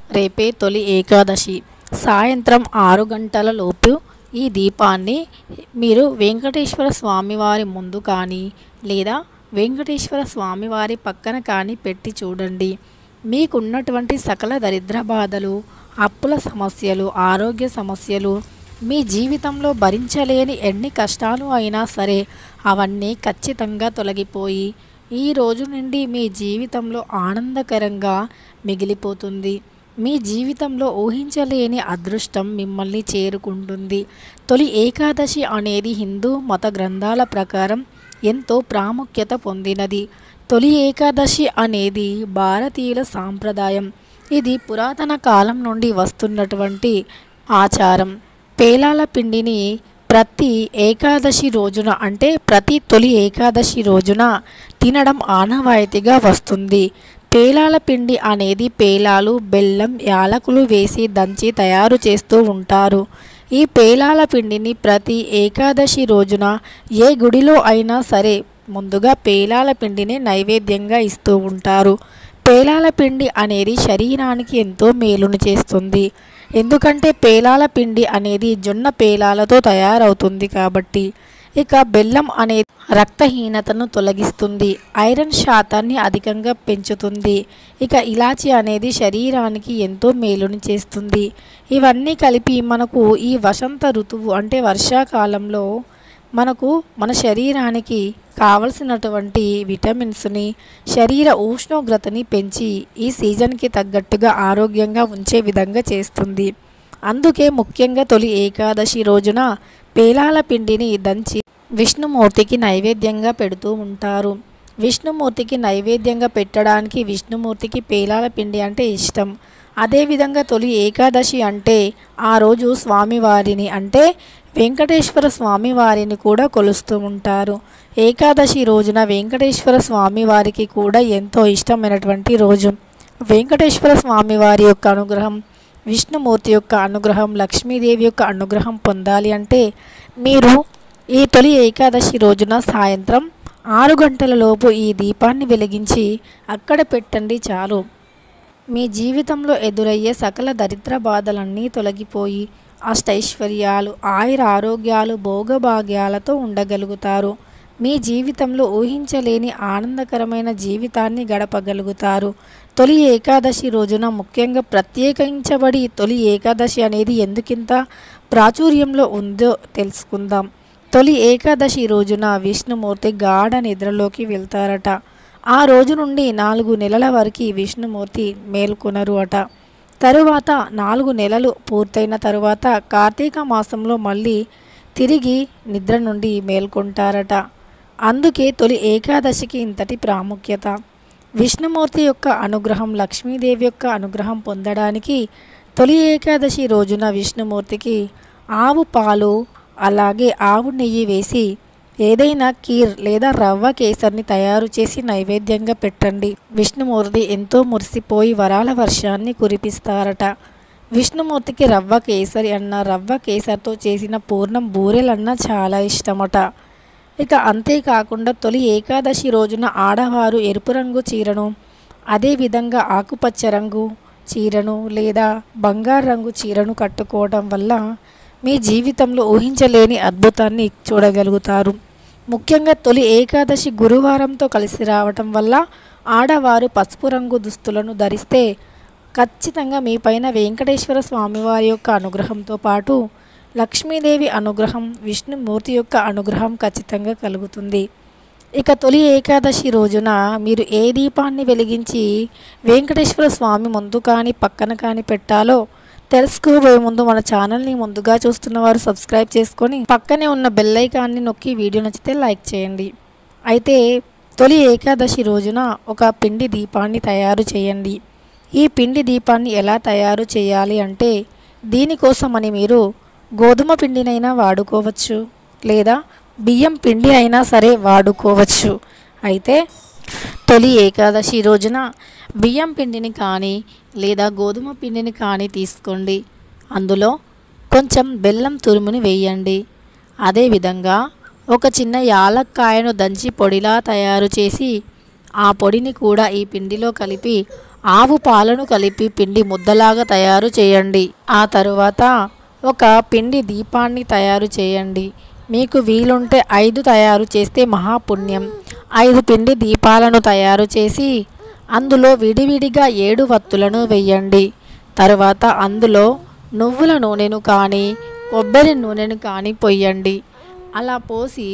రేపే తొలి ఏకాదశి సాయంత్రం ఆరు గంటల లోపు ఈ దీపాన్ని మీరు వెంకటేశ్వర స్వామివారి ముందు కానీ లేదా వెంకటేశ్వర స్వామివారి పక్కన కానీ పెట్టి చూడండి మీకున్నటువంటి సకల దరిద్ర బాధలు అప్పుల సమస్యలు ఆరోగ్య సమస్యలు మీ జీవితంలో భరించలేని ఎన్ని కష్టాలు అయినా సరే అవన్నీ ఖచ్చితంగా తొలగిపోయి ఈ రోజు నుండి మీ జీవితంలో ఆనందకరంగా మిగిలిపోతుంది మీ జీవితంలో ఊహించలేని అదృష్టం మిమ్మల్ని చేరుకుంటుంది తొలి ఏకాదశి అనేది హిందూ మత గ్రంథాల ప్రకారం ఎంతో ప్రాముఖ్యత పొందినది తొలి ఏకాదశి అనేది భారతీయుల సాంప్రదాయం ఇది పురాతన కాలం నుండి వస్తున్నటువంటి ఆచారం పేలాల పిండిని ప్రతి ఏకాదశి రోజున అంటే ప్రతి తొలి ఏకాదశి రోజున తినడం ఆనవాయితీగా వస్తుంది పేలాల పిండి అనేది పేలాలు బెల్లం యాలకులు వేసి దంచి తయారు చేస్తూ ఉంటారు ఈ పేలాల పిండిని ప్రతి ఏకాదశి రోజున ఏ గుడిలో అయినా సరే ముందుగా పేలాల పిండిని నైవేద్యంగా ఇస్తూ ఉంటారు పేలాల పిండి అనేది శరీరానికి ఎంతో మేలును చేస్తుంది ఎందుకంటే పేలాల పిండి అనేది జొన్న పేలాలతో తయారవుతుంది కాబట్టి ఇక బెల్లం అనేది రక్తహీనతను తొలగిస్తుంది ఐరన్ శాతాన్ని అధికంగా పెంచుతుంది ఇక ఇలాచి అనేది శరీరానికి ఎంతో మేలుని చేస్తుంది ఇవన్నీ కలిపి మనకు ఈ వసంత ఋతువు అంటే వర్షాకాలంలో మనకు మన శరీరానికి కావలసినటువంటి విటమిన్స్ని శరీర ఉష్ణోగ్రతని పెంచి ఈ సీజన్కి తగ్గట్టుగా ఆరోగ్యంగా ఉంచే విధంగా చేస్తుంది అందుకే ముఖ్యంగా తొలి ఏకాదశి రోజున పేలాల పిండిని దంచి విష్ణుమూర్తికి నైవేద్యంగా పెడుతూ ఉంటారు విష్ణుమూర్తికి నైవేద్యంగా పెట్టడానికి విష్ణుమూర్తికి పేలాల పిండి అంటే ఇష్టం అదేవిధంగా తొలి ఏకాదశి అంటే ఆ రోజు స్వామివారిని అంటే వెంకటేశ్వర స్వామి వారిని కూడా కొలుస్తూ ఉంటారు ఏకాదశి రోజున వెంకటేశ్వర స్వామి వారికి కూడా ఎంతో ఇష్టమైనటువంటి రోజు వెంకటేశ్వర స్వామి వారి యొక్క అనుగ్రహం విష్ణుమూర్తి యొక్క అనుగ్రహం లక్ష్మీదేవి యొక్క అనుగ్రహం పొందాలి అంటే మీరు ఈ తొలి ఏకాదశి రోజున సాయంత్రం ఆరు గంటల లోపు ఈ దీపాన్ని వెలిగించి అక్కడ పెట్టండి చాలు మీ జీవితంలో ఎదురయ్యే సకల దరిద్ర బాధలన్నీ తొలగిపోయి అష్టైశ్వర్యాలు ఆయుర ఆరోగ్యాలు భోగభాగ్యాలతో ఉండగలుగుతారు మీ జీవితంలో ఊహించలేని ఆనందకరమైన జీవితాన్ని గడపగలుగుతారు తొలి ఏకాదశి రోజున ముఖ్యంగా ప్రత్యేకించబడి తొలి ఏకాదశి అనేది ఎందుకింత ప్రాచుర్యంలో ఉందో తెలుసుకుందాం తొలి ఏకాదశి రోజున విష్ణుమూర్తి గాఢ నిద్రలోకి వెళ్తారట ఆ రోజు నుండి నాలుగు నెలల వరకు విష్ణుమూర్తి మేల్కొనరు అట తరువాత నాలుగు నెలలు పూర్తయిన తరువాత కార్తీక మాసంలో మళ్ళీ తిరిగి నిద్ర నుండి మేల్కొంటారట అందుకే తొలి ఏకాదశికి ఇంతటి ప్రాముఖ్యత విష్ణుమూర్తి యొక్క అనుగ్రహం లక్ష్మీదేవి యొక్క అనుగ్రహం పొందడానికి తొలి ఏకాదశి రోజున విష్ణుమూర్తికి ఆవు పాలు అలాగే ఆవు నెయ్యి వేసి ఏదైనా కీర్ లేదా రవ్వ కేసరిని తయారు చేసి నైవేద్యంగా పెట్టండి విష్ణుమూర్తి ఎంతో మురిసిపోయి వరాల వర్షాన్ని కురిపిస్తారట విష్ణుమూర్తికి రవ్వ కేసరి అన్న రవ్వ కేసరితో చేసిన పూర్ణం బూరెలన్నా చాలా ఇష్టమట ఇక అంతేకాకుండా తొలి ఏకాదశి రోజున ఆడవారు ఎరుపు రంగు చీరను అదేవిధంగా ఆకుపచ్చ రంగు చీరను లేదా బంగారు రంగు చీరను కట్టుకోవడం వల్ల మీ జీవితంలో ఊహించలేని అద్భుతాన్ని చూడగలుగుతారు ముఖ్యంగా తొలి ఏకాదశి గురువారంతో కలిసి రావటం వల్ల ఆడవారు పసుపు రంగు దుస్తులను ధరిస్తే ఖచ్చితంగా మీ పైన వెంకటేశ్వర స్వామివారి యొక్క అనుగ్రహంతో పాటు లక్ష్మీదేవి అనుగ్రహం విష్ణుమూర్తి యొక్క అనుగ్రహం ఖచ్చితంగా కలుగుతుంది ఇక తొలి ఏకాదశి రోజున మీరు ఏ దీపాన్ని వెలిగించి వెంకటేశ్వర స్వామి ముందు కానీ పక్కన కానీ పెట్టాలో తెలుసుకోబోయే ముందు మన ఛానల్ని ముందుగా చూస్తున్న వారు సబ్స్క్రైబ్ చేసుకొని పక్కనే ఉన్న బెల్ ఐకాన్ని నొక్కి వీడియో నచ్చితే లైక్ చేయండి అయితే తొలి ఏకాదశి రోజున ఒక పిండి దీపాన్ని తయారు చేయండి ఈ పిండి దీపాన్ని ఎలా తయారు చేయాలి అంటే దీనికోసమని మీరు గోధుమ పిండినైనా వాడుకోవచ్చు లేదా బియ్యం పిండి అయినా సరే వాడుకోవచ్చు అయితే తొలి ఏకాదశి రోజున బియ్యం పిండిని కానీ లేదా గోధుమ పిండిని కానీ తీసుకోండి అందులో కొంచెం బెల్లం తురుముని వేయండి అదేవిధంగా ఒక చిన్న యాలక్కాయను దంచి పొడిలా తయారు చేసి ఆ పొడిని కూడా ఈ పిండిలో కలిపి ఆవు పాలను కలిపి పిండి ముద్దలాగా తయారు చేయండి ఆ తరువాత ఒక పిండి దీపాన్ని తయారు చేయండి మీకు వీలుంటే ఐదు తయారు చేస్తే మహాపుణ్యం ఐదు పిండి దీపాలను తయారు చేసి అందులో విడివిడిగా ఏడు వత్తులను వెయ్యండి తరువాత అందులో నువ్వుల నూనెను కానీ కొబ్బరి నూనెను కానీ పొయ్యండి అలా పోసి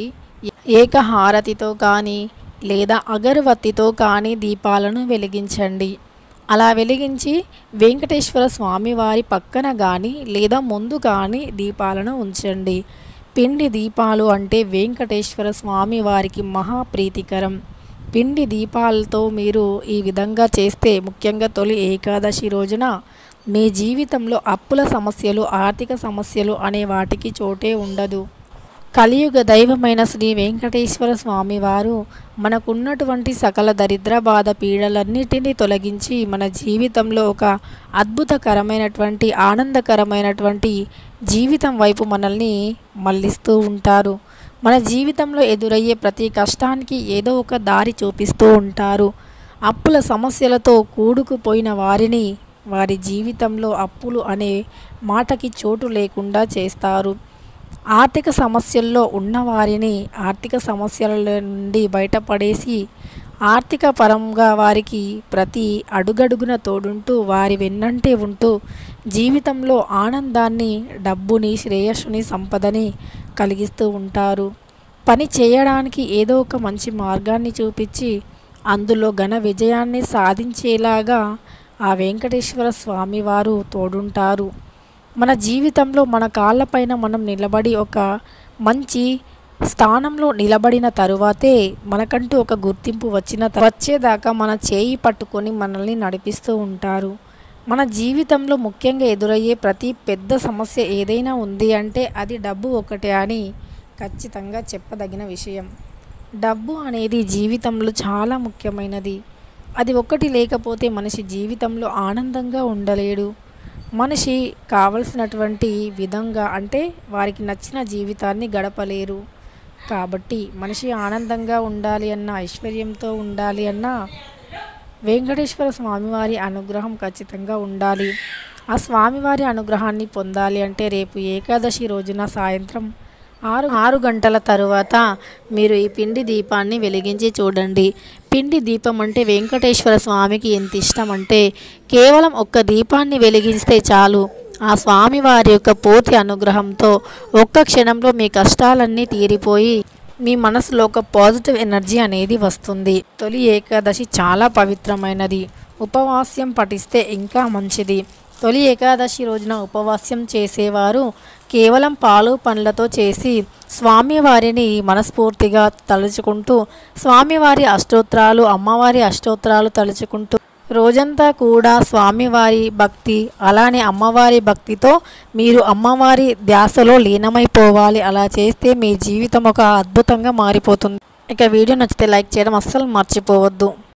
ఏకహారతితో కానీ లేదా అగరవత్తితో కానీ దీపాలను వెలిగించండి అలా వెలిగించి వెంకటేశ్వర స్వామి వారి పక్కన కానీ లేదా ముందు కానీ దీపాలను ఉంచండి పిండి దీపాలు అంటే వెంకటేశ్వర స్వామి వారికి మహాప్రీతికరం పిండి దీపాలతో మీరు ఈ విధంగా చేస్తే ముఖ్యంగా తొలి ఏకాదశి రోజున మీ జీవితంలో అప్పుల సమస్యలు ఆర్థిక సమస్యలు అనే వాటికి చోటే ఉండదు కలియుగ దైవమైన శ్రీ వెంకటేశ్వర స్వామి వారు మనకున్నటువంటి సకల దరిద్ర బాధ పీడలన్నిటినీ తొలగించి మన జీవితంలో ఒక అద్భుతకరమైనటువంటి ఆనందకరమైనటువంటి జీవితం వైపు మనల్ని మళ్ళిస్తూ ఉంటారు మన జీవితంలో ఎదురయ్యే ప్రతి కష్టానికి ఏదో ఒక దారి చూపిస్తూ ఉంటారు అప్పుల సమస్యలతో కూడుకుపోయిన వారిని వారి జీవితంలో అప్పులు అనే మాటకి చోటు లేకుండా చేస్తారు ఆర్థిక సమస్యల్లో ఉన్నవారిని ఆర్థిక సమస్యల నుండి బయటపడేసి ఆర్థిక పరంగా వారికి ప్రతి అడుగడుగున తోడుంటూ వారి వెన్నంటే ఉంటూ జీవితంలో ఆనందాన్ని డబ్బుని శ్రేయస్సుని సంపదని కలిగిస్తూ ఉంటారు పని చేయడానికి ఏదో ఒక మంచి మార్గాన్ని చూపించి అందులో ఘన విజయాన్ని సాధించేలాగా ఆ వెంకటేశ్వర స్వామి వారు తోడుంటారు మన జీవితంలో మన కాళ్ళపైన మనం నిలబడి ఒక మంచి స్థానంలో నిలబడిన తరువాతే మనకంటూ ఒక గుర్తింపు వచ్చిన త- వచ్చేదాకా మన చేయి పట్టుకొని మనల్ని నడిపిస్తూ ఉంటారు మన జీవితంలో ముఖ్యంగా ఎదురయ్యే ప్రతి పెద్ద సమస్య ఏదైనా ఉంది అంటే అది డబ్బు ఒకటే అని ఖచ్చితంగా చెప్పదగిన విషయం డబ్బు అనేది జీవితంలో చాలా ముఖ్యమైనది అది ఒక్కటి లేకపోతే మనిషి జీవితంలో ఆనందంగా ఉండలేడు మనిషి కావలసినటువంటి విధంగా అంటే వారికి నచ్చిన జీవితాన్ని గడపలేరు కాబట్టి మనిషి ఆనందంగా ఉండాలి అన్న ఐశ్వర్యంతో ఉండాలి అన్న వెంకటేశ్వర స్వామివారి అనుగ్రహం ఖచ్చితంగా ఉండాలి ఆ స్వామివారి అనుగ్రహాన్ని పొందాలి అంటే రేపు ఏకాదశి రోజున సాయంత్రం ఆరు ఆరు గంటల తరువాత మీరు ఈ పిండి దీపాన్ని వెలిగించి చూడండి పిండి దీపం అంటే వెంకటేశ్వర స్వామికి ఎంత ఇష్టం అంటే కేవలం ఒక్క దీపాన్ని వెలిగిస్తే చాలు ఆ స్వామి వారి యొక్క పూర్తి అనుగ్రహంతో ఒక్క క్షణంలో మీ కష్టాలన్నీ తీరిపోయి మీ మనసులో ఒక పాజిటివ్ ఎనర్జీ అనేది వస్తుంది తొలి ఏకాదశి చాలా పవిత్రమైనది ఉపవాస్యం పఠిస్తే ఇంకా మంచిది తొలి ఏకాదశి రోజున ఉపవాస్యం చేసేవారు కేవలం పాలు పండ్లతో చేసి స్వామివారిని మనస్ఫూర్తిగా తలుచుకుంటూ స్వామివారి అష్టోత్రాలు అమ్మవారి అష్టోత్రాలు తలుచుకుంటూ రోజంతా కూడా స్వామివారి భక్తి అలానే అమ్మవారి భక్తితో మీరు అమ్మవారి ధ్యాసలో లీనమైపోవాలి అలా చేస్తే మీ జీవితం ఒక అద్భుతంగా మారిపోతుంది ఇక వీడియో నచ్చితే లైక్ చేయడం అస్సలు మర్చిపోవద్దు